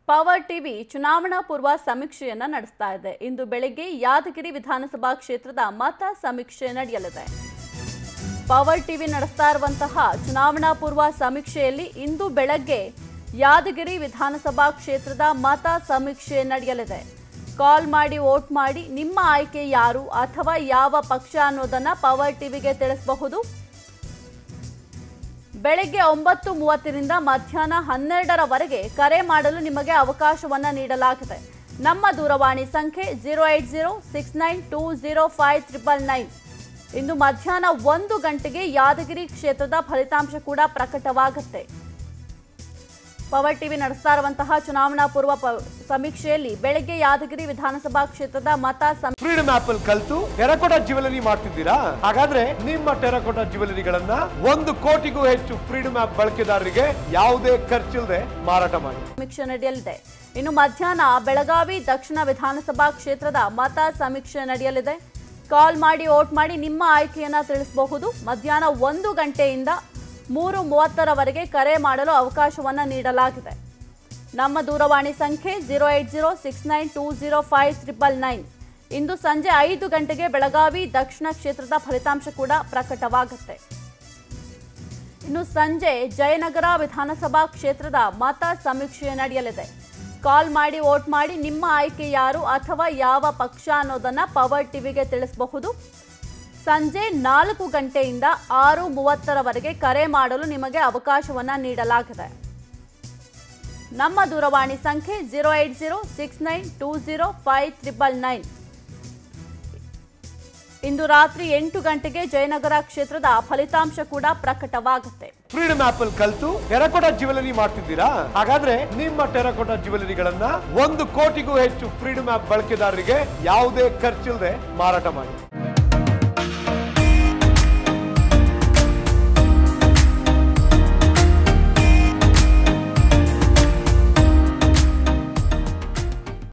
power TV ಚುನಾವಣಾ ಪೂರ್ವ ಸಮೀಕ್ಷೆಯನ್ನ ನಡೆಸ್ತಾ ಇದೆ ಇಂದು ಬೆಳಗ್ಗೆ ಯಾದಗಿರಿ ವಿಧಾನಸಭಾ ಕ್ಷೇತ್ರದ ಮತ ಸಮೀಕ್ಷೆ ನಡೆಯಲಿದೆ ಪವರ್ ಟಿವಿ ನಡೆಸ್ತಾ ಇರುವಂತಹ ಚುನಾವಣಾ ಪೂರ್ವ ಸಮೀಕ್ಷೆಯಲ್ಲಿ ಇಂದು ಬೆಳಗ್ಗೆ ಯಾದಗಿರಿ ವಿಧಾನಸಭಾ ಕ್ಷೇತ್ರದ ಮತ ಸಮೀಕ್ಷೆ ನಡೆಯಲಿದೆ ಕಾಲ್ ಮಾಡಿ ವೋಟ್ ಮಾಡಿ ನಿಮ್ಮ ಆಯ್ಕೆ ಯಾರು ಅಥವಾ ಯಾವ ಪಕ್ಷ ಅನ್ನೋದನ್ನ ಪವರ್ ಟಿವಿಗೆ ತಿಳಿಸಬಹುದು ಬೆಳಗ್ಗೆ ಒಂಬತ್ತು ಮೂವತ್ತರಿಂದ ಮಧ್ಯಾಹ್ನ ಹನ್ನೆರಡರವರೆಗೆ ಕರೆ ಮಾಡಲು ನಿಮಗೆ ಅವಕಾಶವನ್ನ ನೀಡಲಾಗಿದೆ ನಮ್ಮ ದೂರವಾಣಿ ಸಂಖ್ಯೆ zero eight zero six nine two zero five triple nine ಇಂದು ಮಧ್ಯಾಹ್ನ ಒಂದು ಗಂಟೆಗೆ ಯಾದಗಿರಿ ಕ್ಷೇತ್ರದ ಫಲಿತಾಂಶ ಕೂಡ ಪ್ರಕಟವಾಗುತ್ತೆ ಪವರ್ ಟಿವಿ ನಡೆಸ್ತಾ ಇರುವಂತಹ ಚುನಾವಣಾ ಪೂರ್ವ ಪ- ಸಮೀಕ್ಷೆಯಲ್ಲಿ ಬೆಳಗ್ಗೆ ಯಾದಗಿರಿ ವಿಧಾನಸಭಾ ಕ್ಷೇತ್ರದ ಮತ ಸಮೀಕ್ಷೆ ಫ್ರೀಡಮ್ ಆಪ್ ಅಲ್ಲಿ ಕಲ್ತು ಟೆರಕೋಟಾ ಜ್ಯುವೆಲರಿ ಮಾಡ್ತಿದ್ದೀರಾ ಹಾಗಾದ್ರೆ ನಿಮ್ಮ ಟೆರಕೋಟಾ ಜ್ಯುವೆಲರಿಗಳನ್ನ ಒಂದು ಕೋಟಿಗೂ ಹೆಚ್ಚು ಫ್ರೀಡಮ್ ಆಪ್ ಬಳಕೆದಾರರಿಗೆ ಯಾವುದೇ ಖರ್ಚಿಲ್ಲದೆ ಮಾರಾಟ ಮಾಡಿ ಸಮೀಕ್ಷೆ ನಡೆಯಲಿದೆ ಇನ್ನು ಮಧ್ಯಾಹ್ನ ಬೆಳಗಾವಿ ದಕ್ಷಿಣ ವಿಧಾನಸಭಾ ಕ್ಷೇತ್ರದ ಮತ ಸಮೀಕ್ಷೆ ನಡೆಯಲಿದೆ ಕಾಲ್ ಮಾಡಿ ವೋಟ್ ಮಾಡಿ ನಿಮ್ಮ ಆಯ್ಕೆಯನ್ನ ತಿಳಿಸಬಹುದು ಮಧ್ಯಾಹ್ನ ಒಂದು ಗಂಟೆಯಿಂದ ಮೂರು ಮೂವತ್ತರವರೆಗೆ ಕರೆ ಮಾಡಲು ಅವಕಾಶವನ್ನ ನೀಡಲಾಗಿದೆ ನಮ್ಮ ದೂರವಾಣಿ ಸಂಖ್ಯೆ zero eight zero six nine two zero five triple nine ಇಂದು ಸಂಜೆ ಐದು ಗಂಟೆಗೆ ಬೆಳಗಾವಿ ದಕ್ಷಿಣ ಕ್ಷೇತ್ರದ ಫಲಿತಾಂಶ ಕೂಡ ಪ್ರಕಟವಾಗುತ್ತೆ ಇನ್ನು ಸಂಜೆ ಜಯನಗರ ವಿಧಾನಸಭಾ ಕ್ಷೇತ್ರದ ಮತ ಸಮೀಕ್ಷೆ ನಡೆಯಲಿದೆ ಕಾಲ್ ಮಾಡಿ ವೋಟ್ ಮಾಡಿ ನಿಮ್ಮ ಆಯ್ಕೆ ಯಾರು ಅಥವಾ ಯಾವ ಪಕ್ಷ ಅನ್ನೋದನ್ನ ಪವರ್ ಟಿವಿಗೆ ತಿಳಿಸಬಹುದು ಸಂಜೆ ನಾಲ್ಕು ಗಂಟೆಯಿಂದ ಆರು ಮೂವತ್ತರವರೆಗೆ ಕರೆ ಮಾಡಲು ನಿಮಗೆ ಅವಕಾಶವನ್ನ ನೀಡಲಾಗಿದೆ ನಮ್ಮ ದೂರವಾಣಿ ಸಂಖ್ಯೆ zero eight zero six nine two zero five triple nine ಇಂದು ರಾತ್ರಿ ಎಂಟು ಗಂಟೆಗೆ ಜಯನಗರ ಕ್ಷೇತ್ರದ ಫಲಿತಾಂಶ ಕೂಡ ಪ್ರಕಟವಾಗುತ್ತೆ ಫ್ರೀಡಮ್ ಆಪ್ ಅಲ್ಲಿ ಕಲ್ತು ಟೆರಕೋಟಾ ಜ್ಯುವೆಲರಿ ಮಾಡ್ತಿದ್ದೀರಾ ಹಾಗಾದ್ರೆ ನಿಮ್ಮ ಟೆರಕೋಟಾ ಜ್ಯುವೆಲರಿಗಳನ್ನ ಒಂದು ಕೋಟಿಗೂ ಹೆಚ್ಚು ಫ್ರೀಡಮ್ ಆಪ್ ಬಳಕೆದಾರರಿಗೆ ಯಾವುದೇ ಖರ್ಚಿಲ್ಲದೆ ಮಾರಾಟ ಮಾಡಿ